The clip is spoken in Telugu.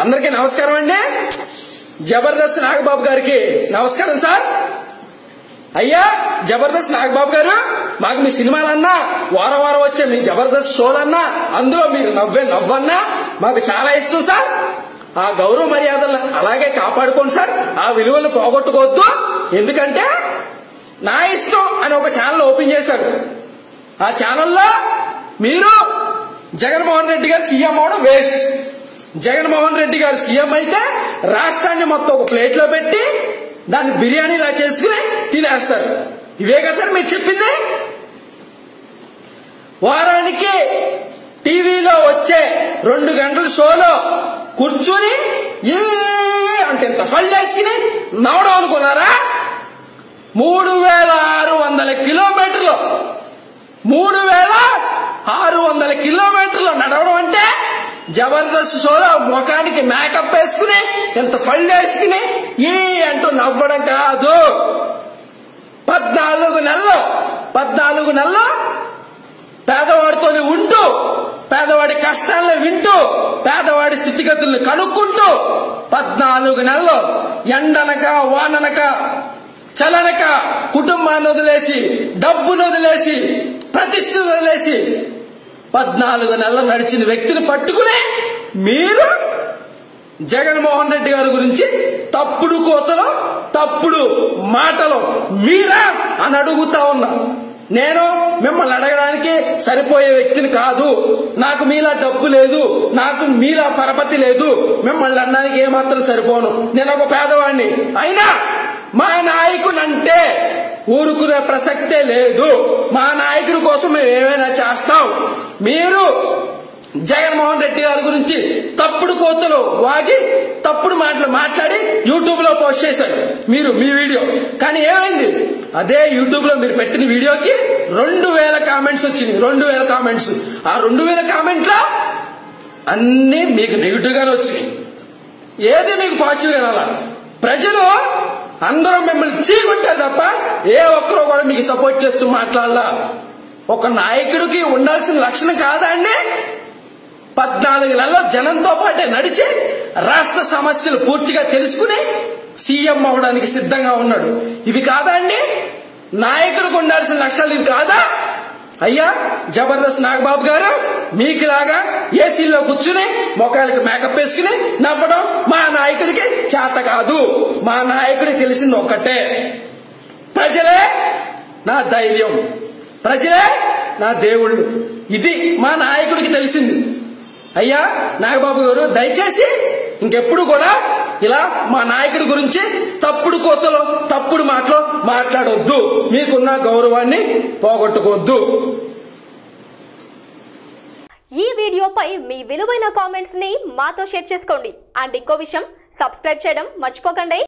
అందరికీ నమస్కారం అండి జబర్దస్త్ నాగబాబు గారికి నమస్కారం సార్ అయ్యా జబర్దస్త్ నాగబాబు గారు మాకు మీ సినిమాలన్నా వారం వారం వచ్చే మీ జబర్దస్త్ షోలన్నా అందులో మీరు నవ్వే నవ్వన్నా మాకు చాలా ఇష్టం సార్ ఆ గౌరవ మర్యాదలు అలాగే కాపాడుకోండి సార్ ఆ విలువలు పోగొట్టుకోవద్దు ఎందుకంటే నా ఇష్టం అని ఒక ఛానల్ ఓపెన్ చేశారు ఆ ఛానల్లో మీరు జగన్మోహన్ రెడ్డి గారు సీఎం అవడం వేస్ట్ జగన్మోహన్ రెడ్డి గారు సీఎం అయితే రాష్ట్రాన్ని మొత్తం ఒక ప్లేట్ లో పెట్టి దాన్ని బిర్యానీలా చేసుకుని తినేస్తారు ఇవే కదా సార్ మీరు చెప్పింది వారానికి టీవీలో వచ్చే రెండు గంటల షోలో కూర్చుని ఏ అంటే ఇంత ఫల్ వేసుకుని నవ్వడం అనుకున్నారా మూడు వేల ఆరు వందల కిలోమీటర్లు మూడు వేల ఆరు వందల కిలోమీటర్లు నడవడం అంటే జబర్దస్త్ షోలో ముఖానికి మేకప్ వేసుకుని ఎంత పళ్ళు వేసుకుని ఈ అంటూ నవ్వడం కాదు పద్నాలుగు నెలలు పద్నాలుగు నెలలు పేదవాడితో ఉంటూ పేదవాడి కష్టాలను వింటూ పేదవాడి స్థితిగతులను కనుక్కుంటూ పద్నాలుగు నెలలు ఎండనక వాననక చలనక కుటుంబాన్ని వదిలేసి డబ్బును వదిలేసి ప్రతిష్టను వదిలేసి పద్నాలుగు నెలలు నడిచిన వ్యక్తిని పట్టుకుని మీరు జగన్మోహన్ రెడ్డి గారి గురించి తప్పుడు కోతలు తప్పుడు మాటలు మీరా అని అడుగుతా ఉన్నా నేను మిమ్మల్ని అడగడానికి సరిపోయే వ్యక్తిని కాదు నాకు మీలా డబ్బు లేదు నాకు మీలా పరపతి లేదు మిమ్మల్ని అనడానికి ఏమాత్రం సరిపోను నేను ఒక పేదవాడిని అయినా మా నాయకుడంటే ఊరుకునే ప్రసక్తే లేదు మా నాయకుడి కోసం మేము ఏమైనా చేస్తాం మీరు జగన్మోహన్ రెడ్డి గారి గురించి తప్పుడు కోతలు వాగి తప్పుడు మాటలు మాట్లాడి యూట్యూబ్ లో పోస్ట్ చేశారు మీరు మీ వీడియో కానీ ఏమైంది అదే యూట్యూబ్ లో మీరు పెట్టిన వీడియోకి రెండు వేల కామెంట్స్ వచ్చినాయి రెండు వేల కామెంట్స్ ఆ రెండు వేల కామెంట్ల అన్ని మీకు నెగిటివ్ గానే వచ్చినాయి ఏది మీకు పాజిటివ్ గా రాలా ప్రజలు అందరూ మిమ్మల్ని చీకొట్టారు తప్ప ఏ ఒక్కరూ కూడా మీకు సపోర్ట్ చేస్తూ మాట్లాడాల ఒక నాయకుడికి ఉండాల్సిన లక్షణం కాదా అండి పద్నాలుగు నెలల్లో జనంతో పాటే నడిచి రాష్ట్ర సమస్యలు పూర్తిగా తెలుసుకుని సీఎం అవడానికి సిద్ధంగా ఉన్నాడు ఇవి కాదా అండి నాయకుడికి ఉండాల్సిన లక్షణాలు ఇవి కాదా అయ్యా జబర్దస్త్ నాగబాబు గారు మీకులాగా ఏసీలో కూర్చుని మొఖాలకి మేకప్ వేసుకుని నవ్వడం మా నాయకుడికి చేత కాదు మా నాయకుడికి తెలిసింది ఒక్కటే ప్రజలే నా ధైర్యం ప్రజలే నా దేవుళ్ళు ఇది మా నాయకుడికి తెలిసింది అయ్యా నాగబాబు గారు దయచేసి ఇంకెప్పుడు కూడా ఇలా మా నాయకుడి గురించి తప్పుడు కోతలు తప్పుడు మాటలు మాట్లాడొద్దు మీకున్న గౌరవాన్ని పోగొట్టుకోవద్దు ఈ వీడియోపై మీ విలువైన కామెంట్స్ ని మాతో షేర్ చేసుకోండి అండ్ ఇంకో విషయం సబ్స్క్రైబ్ చేయడం మర్చిపోకండి